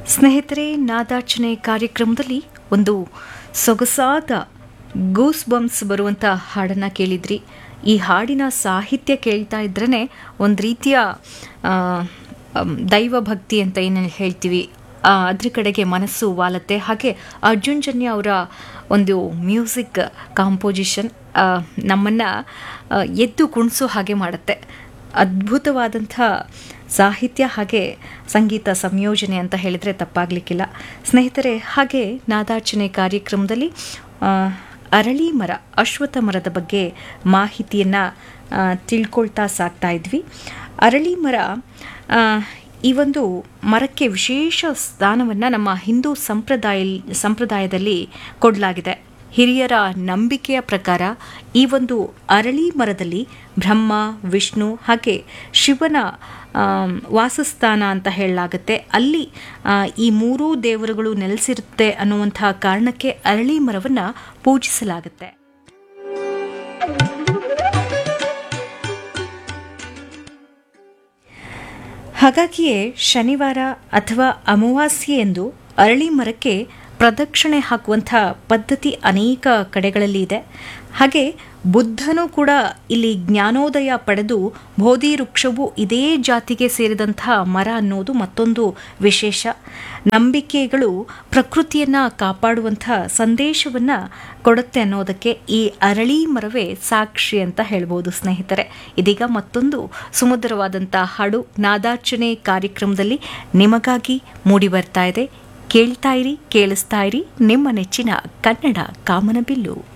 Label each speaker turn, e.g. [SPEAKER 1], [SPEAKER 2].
[SPEAKER 1] ಸ್ನೇಹಿತರೆ ನಾದಾರ್ಚನೆ ಕಾರ್ಯಕ್ರಮದಲ್ಲಿ ಒಂದು ಸೊಗಸಾದ ಗೂಸ್ ಬಂಪ್ಸ್ ಬರುವಂಥ ಹಾಡನ್ನು ಕೇಳಿದ್ರಿ ಈ ಹಾಡಿನ ಸಾಹಿತ್ಯ ಕೇಳ್ತಾ ಇದ್ರೇ ಒಂದು ರೀತಿಯ ಆ, ಅಮ್, ದೈವ ಭಕ್ತಿ ಅಂತ ಏನು ಹೇಳ್ತೀವಿ ಆ, ಅದ್ರ ಕಡೆಗೆ ಮನಸ್ಸು ವಾಲತ್ತೆ ಹಾಗೆ ಅರ್ಜುನ್ ಜನ್ಯ ಅವರ ಒಂದು ಮ್ಯೂಸಿಕ್ ಕಾಂಪೋಸಿಷನ್ ನಮ್ಮನ್ನು ಎದ್ದು ಕುಣಿಸೋ ಹಾಗೆ ಮಾಡುತ್ತೆ ಅದ್ಭುತವಾದಂಥ ಸಾಹಿತ್ಯ ಹಾಗೆ ಸಂಗೀತ ಸಂಯೋಜನೆ ಅಂತ ಹೇಳಿದರೆ ತಪ್ಪಾಗಲಿಕ್ಕಿಲ್ಲ ಸ್ನೇಹಿತರೆ ಹಾಗೆ ನಾದಾರ್ಚನೆ ಕಾರ್ಯಕ್ರಮದಲ್ಲಿ ಆ, ಅರಳಿ ಮರ ಅಶ್ವತ್ಥ ಮರದ ಬಗ್ಗೆ ಮಾಹಿತಿಯನ್ನು ತಿಳ್ಕೊಳ್ತಾ ಸಾಕ್ತಾ ಇದ್ವಿ ಅರಳಿ ಮರ ಆ, ಈ ಒಂದು ಮರಕ್ಕೆ ವಿಶೇಷ ಸ್ಥಾನವನ್ನು ನಮ್ಮ ಹಿಂದೂ ಸಂಪ್ರದಾಯ ಸಂಪ್ರದಾಯದಲ್ಲಿ ಕೊಡಲಾಗಿದೆ ಹಿರಿಯರ ನಂಬಿಕೆಯ ಪ್ರಕಾರ ಈ ಒಂದು ಅರಳಿ ಮರದಲ್ಲಿ ಬ್ರಹ್ಮ ವಿಷ್ಣು ಹಾಗೆ ಶಿವನ ಆಮ್, ವಾಸಸ್ಥಾನ ಅಂತ ಹೇಳಲಾಗುತ್ತೆ ಅಲ್ಲಿ ಆ, ಈ ಮೂರೂ ದೇವರುಗಳು ನೆಲೆಸಿರುತ್ತೆ ಅನ್ನುವಂತಹ ಕಾರಣಕ್ಕೆ ಅರಳಿ ಮರವನ್ನು ಪೂಜಿಸಲಾಗುತ್ತೆ ಹಾಗಾಗಿಯೇ ಶನಿವಾರ ಅಥವಾ ಅಮಾವಾಸ್ಯೆ ಎಂದು ಅರಳಿ ಮರಕ್ಕೆ ಪ್ರದಕ್ಷಿಣೆ ಹಾಕುವಂಥ ಪದ್ಧತಿ ಅನೇಕ ಕಡೆಗಳಲ್ಲಿ ಇದೆ ಹಾಗೆ ಬುದ್ಧನೂ ಕೂಡ ಇಲ್ಲಿ ಜ್ಞಾನೋದಯ ಪಡೆದು ಬೋಧಿ ವೃಕ್ಷವು ಇದೇ ಜಾತಿಗೆ ಸೇರಿದಂಥ ಮರ ಅನ್ನೋದು ಮತ್ತೊಂದು ವಿಶೇಷ ನಂಬಿಕೆಗಳು ಪ್ರಕೃತಿಯನ್ನು ಕಾಪಾಡುವಂಥ ಸಂದೇಶವನ್ನು ಕೊಡುತ್ತೆ ಅನ್ನೋದಕ್ಕೆ ಈ ಅರಳಿ ಮರವೇ ಸಾಕ್ಷಿ ಅಂತ ಹೇಳ್ಬೋದು ಸ್ನೇಹಿತರೆ ಇದೀಗ ಮತ್ತೊಂದು ಸುಮಧುರವಾದಂಥ ಹಾಡು ನಾದಾರ್ಚನೆ ಕಾರ್ಯಕ್ರಮದಲ್ಲಿ ನಿಮಗಾಗಿ ಮೂಡಿ ಬರ್ತಾ ಇದೆ ಕೇಳ್ತಾ ಇರಿ ಕೇಳಿಸ್ತಾ ಇರಿ ನಿಮ್ಮ ನೆಚ್ಚಿನ ಕನ್ನಡ ಕಾಮನಬಿಲ್ಲು